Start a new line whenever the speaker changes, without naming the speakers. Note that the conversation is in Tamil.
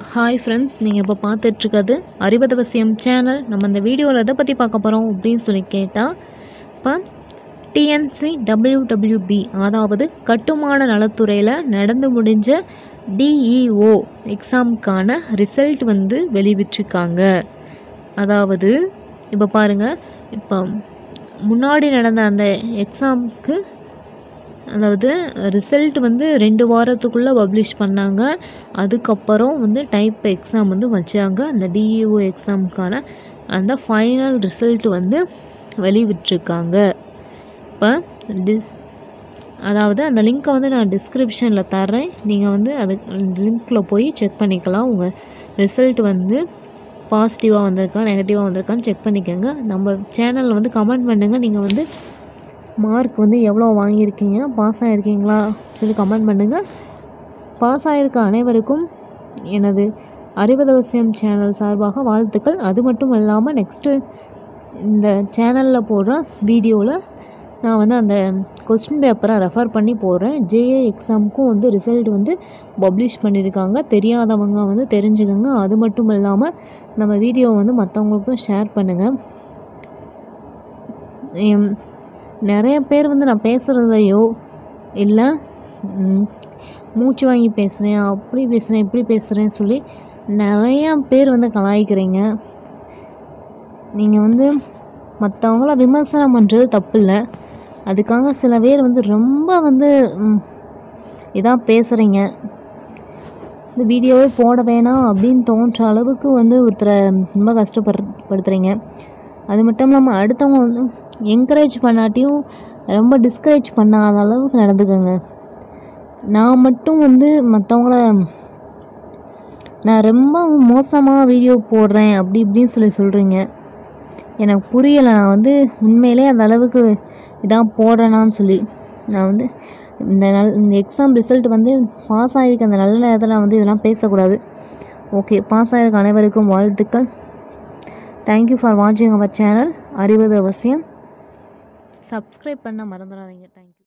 ஹாய் ஃப்ரெண்ட்ஸ் நீங்கள் இப்போ பார்த்துட்ருக்கிறது அறிவதவசியம் சேனல் நம்ம இந்த வீடியோவில் எதை பற்றி பார்க்க போகிறோம் அப்படின்னு சொல்லி கேட்டால் இப்போ டிஎன்சி டபிள்யூடபிள்யூபி அதாவது கட்டுமான நலத்துறையில் நடந்து முடிஞ்ச டிஇஓ எக்ஸாமுக்கான ரிசல்ட் வந்து வெளிவிட்டிருக்காங்க அதாவது இப்போ பாருங்கள் இப்போ முன்னாடி நடந்த அந்த எக்ஸாமுக்கு அதாவது ரிசல்ட் வந்து ரெண்டு வாரத்துக்குள்ளே பப்ளிஷ் பண்ணாங்க அதுக்கப்புறம் வந்து டைப் எக்ஸாம் வந்து வச்சாங்க அந்த டிஇஓ எக்ஸாமுக்கான அந்த ஃபைனல் ரிசல்ட் வந்து வெளிவிட்டிருக்காங்க இப்போ டி அதாவது அந்த லிங்க்கை வந்து நான் டிஸ்கிரிப்ஷனில் தரேன் நீங்கள் வந்து அது லிங்க்கில் போய் செக் பண்ணிக்கலாம் உங்கள் ரிசல்ட் வந்து பாசிட்டிவாக வந்திருக்கா நெகட்டிவாக வந்திருக்கான்னு செக் பண்ணிக்கோங்க நம்ம சேனலில் வந்து கமெண்ட் பண்ணுங்கள் நீங்கள் வந்து மார்க் வந்து எவ்வளோ வாங்கியிருக்கீங்க பாஸ் ஆகிருக்கீங்களா சொல்லி கமெண்ட் பண்ணுங்கள் பாஸ் ஆகிருக்க அனைவருக்கும் எனது அறிவதவசியம் சேனல் சார்பாக வாழ்த்துக்கள் அது மட்டும் இல்லாமல் நெக்ஸ்ட்டு இந்த சேனலில் போடுற வீடியோவில் நான் வந்து அந்த கொஸ்டின் பேப்பரை ரெஃபர் பண்ணி போடுறேன் ஜேஏ எக்ஸாமுக்கும் வந்து ரிசல்ட் வந்து பப்ளிஷ் பண்ணியிருக்காங்க தெரியாதவங்க வந்து தெரிஞ்சுக்கோங்க அது மட்டும் இல்லாமல் நம்ம வீடியோ வந்து மற்றவங்களுக்கும் ஷேர் பண்ணுங்கள் எம், நிறைய பேர் வந்து நான் பேசுகிறதையோ இல்லை ம், மூச்சு வாங்கி பேசுகிறேன் அப்படி பேசுகிறேன் இப்படி பேசுகிறேன்னு சொல்லி நிறையா பேர் வந்து கலாய்க்கிறீங்க நீங்கள் வந்து மற்றவங்கள விமர்சனம் பண்ணுறது தப்பு இல்லை அதுக்காக சில பேர் வந்து ரொம்ப வந்து ம், இதாக பேசுகிறீங்க இந்த வீடியோவே போட வேணாம் அப்படின்னு தோன்ற அளவுக்கு வந்து ஒருத்தரை ரொம்ப கஷ்டப்படுத்துறீங்க அது மட்டும் இல்லாமல் அடுத்தவங்க வந்து என்கரேஜ் பண்ணாட்டியும் ரொம்ப டிஸ்கரேஜ் பண்ணாத அளவுக்கு நடந்துக்கோங்க நான் மட்டும் வந்து மற்றவங்கள நான் ரொம்ப மோசமாக வீடியோ போடுறேன் அப்படி இப்படின்னு சொல்லி சொல்கிறீங்க எனக்கு புரியலை நான் வந்து உண்மையிலே அந்த அளவுக்கு இதான் போடுறேனான்னு சொல்லி நான் வந்து இந்த நல் இந்த எக்ஸாம் ரிசல்ட் வந்து பாஸ் ஆகிருக்க அந்த நல்ல நேரத்தில் நான் வந்து இதெல்லாம் பேசக்கூடாது ஓகே பாஸ் ஆகிருக்க அனைவருக்கும் வாழ்த்துக்கள் தேங்க்யூ ஃபார் வாட்சிங் அவர் சேனல் அறிவது அவசியம் சப்ஸ்கிரைப் பண்ண மறந்துடாதீங்க தேங்க்யூ